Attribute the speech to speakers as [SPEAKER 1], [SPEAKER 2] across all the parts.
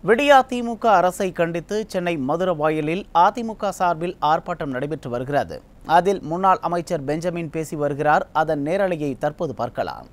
[SPEAKER 1] விடியா திமுக அரசை கண்டித்து சென்னை மதுரவாயலில் அதிமுக சார்பில் ஆர்ப்பாட்டம் நடைபெற்று வருகிறது அதில் முன்னாள் அமைச்சர் பெஞ்சமின் பேசி வருகிறார் அதன் நேரலையை தற்போது பார்க்கலாம்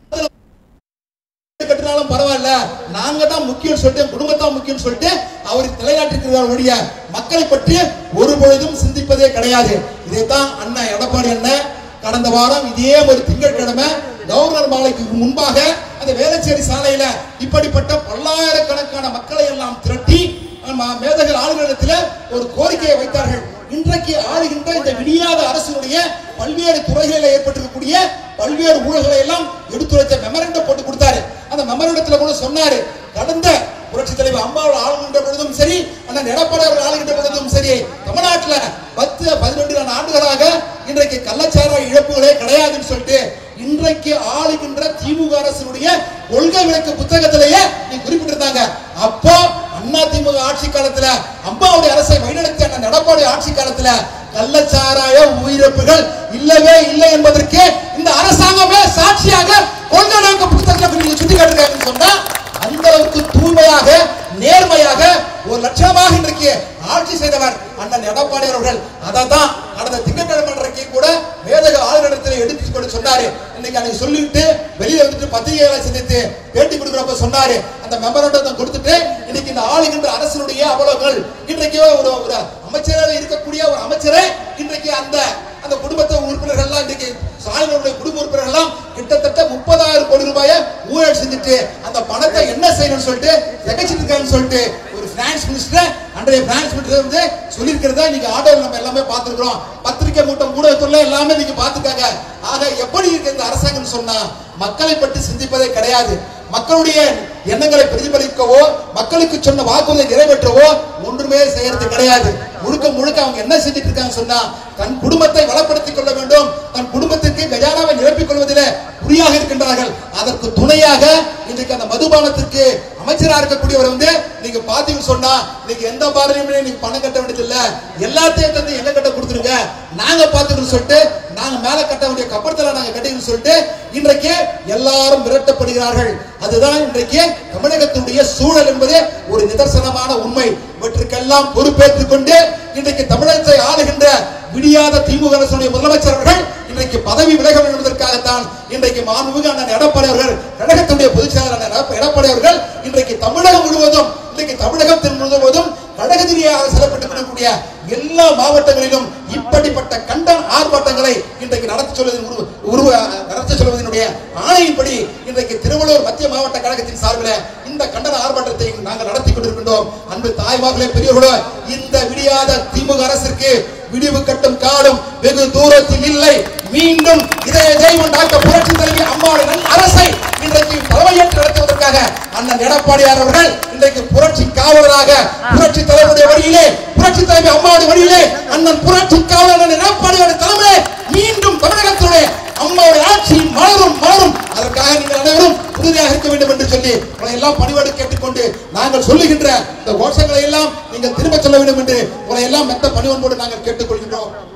[SPEAKER 2] கட்டினாலும் பரவாயில்ல நாங்க தான் முக்கியம் சொல்லிட்டு குடும்பத்தான் முக்கியம் சொல்லிட்டு அவர் நிலைநாட்டிருக்கிறார் ஒழிய மக்களை பற்றி ஒரு பொழுதும் சிந்திப்பதே கிடையாது இதைத்தான் அண்ணன் எடப்பாடி அண்ணன் கடந்த வாரம் இதே ஒரு திங்கட்கிழமை கவர்னர் மாலைக்கு முன்பாக அந்த வேளச்சேரி சாலையில இப்படிப்பட்ட பல்லாயிரக்கணக்கான மக்களை எல்லாம் திரட்டி நம்ம மேதகர் ஆளுநரிடத்தில் ஒரு கோரிக்கையை வைத்தார்கள் இன்றைக்கு ஆளுகின்ற இந்த விடியாத அரசினுடைய பல்வேறு துறைகளில் ஏற்பட்டிருக்கக்கூடிய பல்வேறு ஊழல்களை எல்லாம் எடுத்துரைத்த மெமரண்டம் போட்டு கொடுத்தாரு அந்த மெமரண்டத்துல கூட சொன்னாரு கடந்த புரட்சி தலைவர் அம்மாவோட ஆளுகின்ற பொழுதும் சரி அண்ணன் எடப்பாடி அவர்கள் ஆளுகின்ற பொழுதும் சரி தமிழ்நாட்டுல பத்து பதினொன்று ஆண்டுகளாக இன்றைக்கு கள்ளச்சாராய இழப்புகளே கிடையாதுன்னு சொல்லிட்டு இன்றைக்கு ஆளுகின்ற திமுக அரசினுடைய கொள்கை விளக்கு புத்தகத்திலேயே நீ குறிப்பிட்டிருந்தாங்க அப்போ அண்ணா திமுக ஆட்சி காலத்துல அம்மாவுடைய அரசை வழிநடத்திய அண்ணன் எடப்பாடி ஆட்சி காலத்துல கள்ளச்சாராய உயிரிழப்புகள் இல்லவே இல்லை என்பதற்கு இந்த அரசாங்கமே சாட்சியாக கொள்கை விளக்கு புத்தகத்தை நீங்க சுட்டி காட்டுறாங்கன்னு சொன்னா அந்த அளவுக்கு தூய்மையாக நேர்மையாக ஒரு லட்சணமாக இன்றைக்கு ஆட்சி செய்தவர் அண்ணன் எடப்பாடி அவர்கள் அதை தான் கடந்த திங்கட்கிழமை அன்றைக்கு கூட மேதக ஆளுநரிடத்தில் எடுத்து கொண்டு சொன்னாரு இன்னைக்கு அன்னைக்கு சொல்லிட்டு வெளியில வந்துட்டு பத்திரிகைகளை சந்தித்து பேட்டி கொடுக்குறப்ப சொன்னாரு அந்த மெமரண்டத்தை கொடுத்துட்டு இன்னைக்கு இந்த ஆளுகின்ற அரசினுடைய அவலங்கள் இன்றைக்கு ஒரு ஒரு அமைச்சராக இருக்கக்கூடிய ஒரு அமைச்சரே இன்றைக்கு அந்த அந்த குடும்பத்தை உறுப்பினர்கள் எல்லாம் இன்றைக்கு ஸ்டாலினுடைய குடும்ப உறுப்பினர்கள் எல்லாம் கிட்டத்தட்ட முப்பதாயிரம் கோடி ரூபாயை ஊழல் செஞ்சுட்டு அந்த பணத்தை என்ன செய்யணும்னு சொல்லிட்டு திகச்சிட்டு இருக்கான்னு சொல்லிட்டு ஒரு பினான்ஸ் மினிஸ்டர் அன்றைய பினான்ஸ் மினிஸ்டர் வந்து சொல்லியிருக்கிறத நீங்க ஆர்டர் நம்ம எல்லாமே பார்த்திருக்கிறோம் பத்திரிகை மூட்டம் ஊடகத்துல எல்லாமே நீங்க பார்த்துருக்காங்க ஆக எப்படி இருக்கு இந்த அரசாங்கம் சொன்னா மக்களை பற்றி சிந்திப்பதே கிடையாது மக்களுடைய எண்ணங்களை பிரதிபலிக்கவோ மக்களுக்கு சொன்ன வாக்குறுதியை நிறைவேற்றவோ ஒன்றுமே செய்யறது கிடையாது முழுக்க முழுக்க அவங்க என்ன செஞ்சுட்டு இருக்காங்க சொன்னா தன் குடும்பத்தை வளப்படுத்திக் கொள்ள வேண்டும் தன் குடும்பத்திற்கு கஜானாவை நிரப்பிக் கொள்வதில் குறியாக இருக்கின்றார்கள் அதற்கு துணையாக இன்றைக்கு அந்த மதுபானத்திற்கு அமைச்சரா இருக்கக்கூடியவர் வந்து நீங்க பாத்தீங்கன்னு சொன்னா நீங்க எந்த பாரதியுமே நீங்க பணம் கட்ட வேண்டியது இல்ல எல்லாத்தையும் தந்து எங்க கட்ட கொடுத்துருங்க நாங்க பாத்துக்கணும் சொல்லிட்டு நாங்க மேல கட்ட வேண்டிய கப்படத்துல நாங்க கட்டிக்கணும் சொல்லிட்டு இன்றைக்கு எல்லாரும் மிரட்டப்படுகிறார்கள் அதுதான் இன்றைக்கு தமிழகத்தினுடைய சூழல் என்பது ஒரு நிதர்சனமான உண்மை இவற்றுக்கெல்லாம் பொறுப்பேற்றுக் கொண்டு இன்றைக்கு தமிழகத்தை ஆளுகின்ற விடியாத திமுக அரசுடைய முதலமைச்சர் அவர்கள் இன்றைக்கு பதவி விலக வேண்டும் என்பதற்காகத்தான் இன்றைக்கு மாண்புமிகு அண்ணன் எடப்பாடி அவர்கள் கழகத்துடைய பொதுச் செயலாளர் அண்ணன் எடப்ப- எடப்பாடி அவர்கள் இன்றைக்கு தமிழகம் முழுவதும் இன்றைக்கு தமிழகத்தின் முழுவதும் கழகதிரியாக செல்லப்பட்டுக் கொண்டிருக்கக்கூடிய எல்லா மாவட்டங்களிலும் இப்படிப்பட்ட கண்டன ஆர்ப்பாட்டங்களை இன்றைக்கு நடத்தி சொல்வதன் உருவ உருவ நடத்தி சொல்வதனுடைய ஆணையின்படி இன்றைக்கு திருவள்ளூர் மத்திய மாவட்ட கழகத்தின் சார்பில் இந்த கண்டன ஆர்ப்பாட்டத்தை நாங்கள் நடத்தி கொண்டிருக்கின்றோம் அன்பு தாய்மார்களே பெரியவர்களோ இந்த விடியாத திமுக அரசிற்கு விடிவு கட்டும் காலம் வெகு தூரத்தில் இல்லை மீண்டும் இதய ஜெய்வன் டாக்டர் புரட்சி தலைவி அம்மாவுடைய நல் அரசை இன்றைக்கு தலைமையேற்று நடத்துவதற்காக அண்ணன் எடப்பாடியார் அவர்கள் இன்றைக்கு புரட்சி காவலராக புரட்சி தலைவருடைய வழியிலே புரட்சி தலைவி அம்மாவுடைய வழியிலே அண்ணன் புரட்சி காவலர் அண்ணன் எடப்பாடியாருடைய தலைமையிலே மீண்டும் தமிழகத்துடைய அம்மாவுடைய ஆட்சி மலரும் மலரும் அதற்காக நீங்கள் அனைவரும் உறுதியாக இருக்க வேண்டும் என்று சொல்லி உங்களை எல்லாம் பணிவோடு கேட்டுக்கொண்டு நாங்கள் சொல்லுகின்ற இந்த கோஷங்களை எல்லாம் நீங்கள் திரும்ப சொல்ல வேண்டும் என்று உங்களை எல்லாம் மெத்த பணிவன்போடு நாங்கள் கேட்டுக்கொள்கின்றோம்